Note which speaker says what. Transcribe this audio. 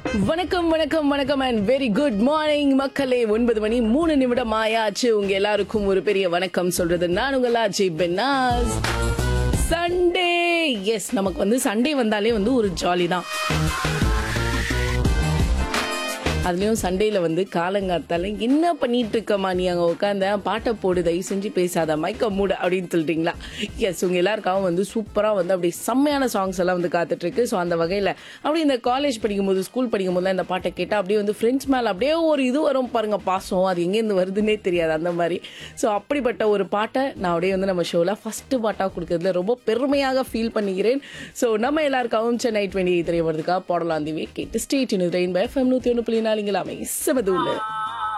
Speaker 1: வணக்கம் வணக்கம் வணக்கம் அண்ட் வெரி குட் மார்னிங் மக்களே ஒன்பது மணி மூணு நிமிடம் ஆயாச்சு உங்க எல்லாருக்கும் ஒரு பெரிய வணக்கம் சொல்றது நான் உங்கள் அஜய் பென்னாஸ் சண்டே எஸ் நமக்கு வந்து சண்டே வந்தாலே வந்து ஒரு ஜாலி தான் அதுலயும் சண்டேல வந்து காலங்காத்தால என்ன பண்ணிட்டு இருக்கமா நீ அங்க உட்காந்த பாட்டை போடு தயவு செஞ்சு பேசாத மைக்க மூடு அப்படின்னு சொல்லிட்டீங்களா எஸ் உங்க எல்லாருக்காகவும் வந்து சூப்பரா வந்து அப்படி செம்மையான சாங்ஸ் எல்லாம் வந்து காத்துட்டு இருக்கு ஸோ அந்த வகையில அப்படி இந்த காலேஜ் படிக்கும்போது ஸ்கூல் படிக்கும் போது இந்த பாட்டை கேட்டா அப்படியே வந்து ஃப்ரெண்ட்ஸ் மேல அப்படியே ஒரு இது வரும் பாருங்க பாசம் அது எங்கேருந்து வருதுன்னே தெரியாது அந்த மாதிரி ஸோ அப்படிப்பட்ட ஒரு பாட்டை நான் அப்படியே வந்து நம்ம ஷோல ஃபர்ஸ்ட் பாட்டா கொடுக்கறதுல ரொம்ப பெருமையாக ஃபீல் பண்ணிக்கிறேன் ஸோ நம்ம எல்லாருக்காகவும் சென்னை டுவெண்ட்டி திரைவதுக்காக போடலாம் தீவி கேட்டு ஸ்டேட் ரெயின் பை எஃப்எம் நூத்தி ஒன்று புள்ளி நாலுங்களாமே செமது உள்ள